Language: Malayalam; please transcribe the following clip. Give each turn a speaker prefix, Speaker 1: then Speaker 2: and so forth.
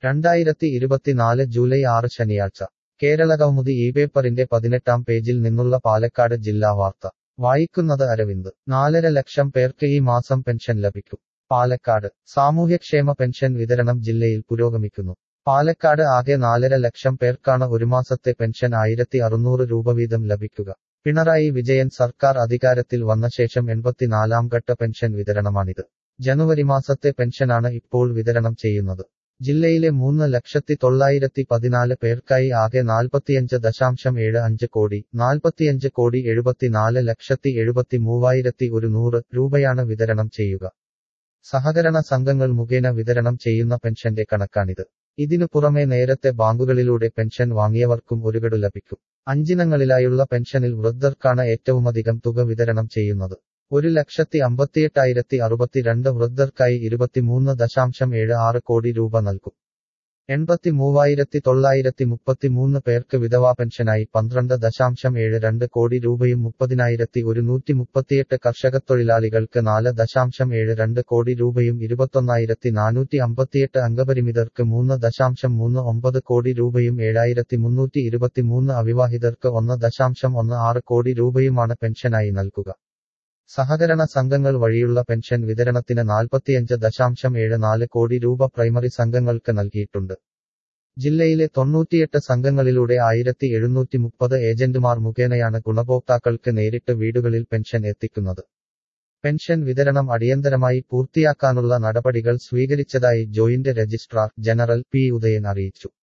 Speaker 1: രണ്ടായിരത്തി ഇരുപത്തിനാല് ജൂലൈ ആറ് ശനിയാഴ്ച കേരളകൗമുദി ഈ പേപ്പറിന്റെ പതിനെട്ടാം പേജിൽ നിന്നുള്ള പാലക്കാട് ജില്ലാ വാർത്ത വായിക്കുന്നത് അരവിന്ദ് നാലര ലക്ഷം പേർക്ക് ഈ മാസം പെൻഷൻ ലഭിക്കും പാലക്കാട് സാമൂഹ്യക്ഷേമ പെൻഷൻ വിതരണം ജില്ലയിൽ പുരോഗമിക്കുന്നു പാലക്കാട് ആകെ നാലര ലക്ഷം പേർക്കാണ് ഒരു മാസത്തെ പെൻഷൻ ആയിരത്തി അറുന്നൂറ് രൂപ വീതം ലഭിക്കുക പിണറായി വിജയൻ സർക്കാർ അധികാരത്തിൽ വന്ന ശേഷം എൺപത്തിനാലാം ഘട്ട പെൻഷൻ വിതരണമാണിത് ജനുവരി മാസത്തെ പെൻഷനാണ് ഇപ്പോൾ വിതരണം ചെയ്യുന്നത് ജില്ലയിലെ മൂന്ന് ലക്ഷത്തി തൊള്ളായിരത്തി പതിനാല് പേർക്കായി ആകെ നാൽപ്പത്തിയഞ്ച് ദശാംശം ഏഴ് അഞ്ച് കോടി നാൽപ്പത്തിയഞ്ച് കോടി എഴുപത്തിനാല് ലക്ഷത്തി എഴുപത്തി മൂവായിരത്തി ഒരു നൂറ് രൂപയാണ് വിതരണം ചെയ്യുക സഹകരണ സംഘങ്ങൾ മുഖേന വിതരണം ചെയ്യുന്ന പെൻഷന്റെ കണക്കാണിത് ഇതിനു പുറമെ നേരത്തെ ബാങ്കുകളിലൂടെ പെൻഷൻ വാങ്ങിയവർക്കും ഒരു ഗഡു ലഭിക്കും അഞ്ചിനങ്ങളിലായുള്ള പെൻഷനിൽ വൃദ്ധർക്കാണ് ഏറ്റവുമധികം തുക വിതരണം ചെയ്യുന്നത് ഒരു ലക്ഷത്തി അമ്പത്തിയെട്ടായിരത്തി അറുപത്തിരണ്ട് വൃദ്ധർക്കായി ഇരുപത്തിമൂന്ന് ദശാംശം ഏഴ് ആറ് കോടി രൂപ നൽകും എൺപത്തി മൂവായിരത്തി തൊള്ളായിരത്തി മുപ്പത്തിമൂന്ന് പേർക്ക് വിധവാ പെൻഷനായി പന്ത്രണ്ട് ദശാംശം ഏഴ് രണ്ട് കോടി രൂപയും മുപ്പതിനായിരത്തി ഒരുന്നൂറ്റി മുപ്പത്തിയെട്ട് കർഷകത്തൊഴിലാളികൾക്ക് നാല് ദശാംശം ഏഴ് രണ്ട് കോടി രൂപയും ഇരുപത്തൊന്നായിരത്തി നാനൂറ്റി അമ്പത്തിയെട്ട് അംഗപരിമിതർക്ക് മൂന്ന് ദശാംശം മൂന്ന് ഒമ്പത് കോടി രൂപയും ഏഴായിരത്തി മുന്നൂറ്റി ഇരുപത്തിമൂന്ന് അവിവാഹിതർക്ക് ഒന്ന് ദശാംശം ഒന്ന് ആറ് കോടി രൂപയുമാണ് പെൻഷനായി നൽകുക സഹകരണ സംഘങ്ങൾ വഴിയുള്ള പെൻഷൻ വിതരണത്തിന് നാൽപ്പത്തിയഞ്ച് ദശാംശം ഏഴ് നാല് കോടി രൂപ പ്രൈമറി സംഘങ്ങൾക്ക് നൽകിയിട്ടുണ്ട് ജില്ലയിലെ തൊണ്ണൂറ്റിയെട്ട് സംഘങ്ങളിലൂടെ ആയിരത്തി എഴുന്നൂറ്റി മുപ്പത് ഏജന്റുമാർ മുഖേനയാണ് ഗുണഭോക്താക്കൾക്ക് നേരിട്ട് വീടുകളിൽ പെൻഷൻ എത്തിക്കുന്നത് പെൻഷൻ വിതരണം അടിയന്തരമായി പൂർത്തിയാക്കാനുള്ള നടപടികൾ സ്വീകരിച്ചതായി joint registrar general P Udayan അറിയിച്ചു